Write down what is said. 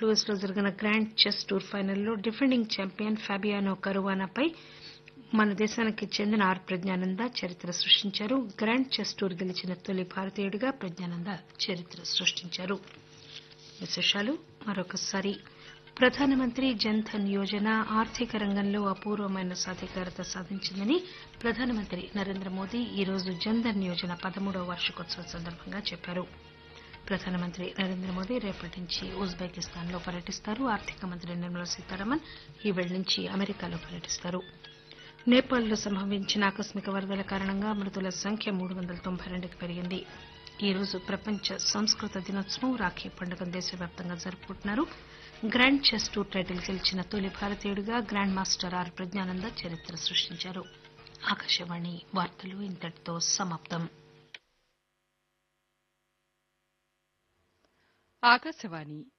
Louis లో జరిగిన grand chess tour ఫైనల్లో డిఫెండింగ్ ఛాంపియన్ ఫాబియానో కరువానాపై మన దేశానికి చెందిన ఆర్ ప్రజ్ఞానంద చరిత్ర సృష్టించారు గ్రాండ్ చెస్ టూర్ గెలిచిన తొలి భారతీయుడిగా ప్రజ్ఞానంద చరిత్ర సృష్టించారు విశేషాలు మరొకసారి ప్రధానమంత్రి జన్ ధన్ యోజన ఆర్థిక రంగంలో అపూర్వమైన సాధికారత సాధించిందని ప్రధానమంత్రి నరేంద్ర మోదీ ఈరోజు జన్ ధన్ యోజన పదమూడవ వార్షికోత్సవం సందర్భంగా చెప్పారు ప్రధానమంత్రి నరేంద్ర మోదీ రేపటి నుంచి ఉజ్బెకిస్తాన్ లో పర్యటిస్తారు ఆర్థిక మంత్రి నిర్మలా సీతారామన్ ఈ పేళ నుంచి అమెరికాలో పర్యటిస్తారు నేపాల్ లో సంభవించిన ఆకస్మిక వరదల కారణంగా మృతుల సంఖ్య మూడు వందల తొంభై రెండుకి పెరిగింది ఈ రోజు ప్రపంచ సంస్కృత దినోత్సవం రాఖీ పండుగను దేశవ్యాప్తంగా జరుపుకుంటున్నారు గ్రాండ్ చెస్ టూర్ టైటిల్ గెలిచిన తొలి భారతీయుడిగా గ్రాండ్ మాస్టర్ ఆర్ ప్రజ్ఞానంద చరిత్ర సృష్టించారు ఆకాశవాణి వార్తలు ఇంతటితో సమాప్తం ఆకాశవాణి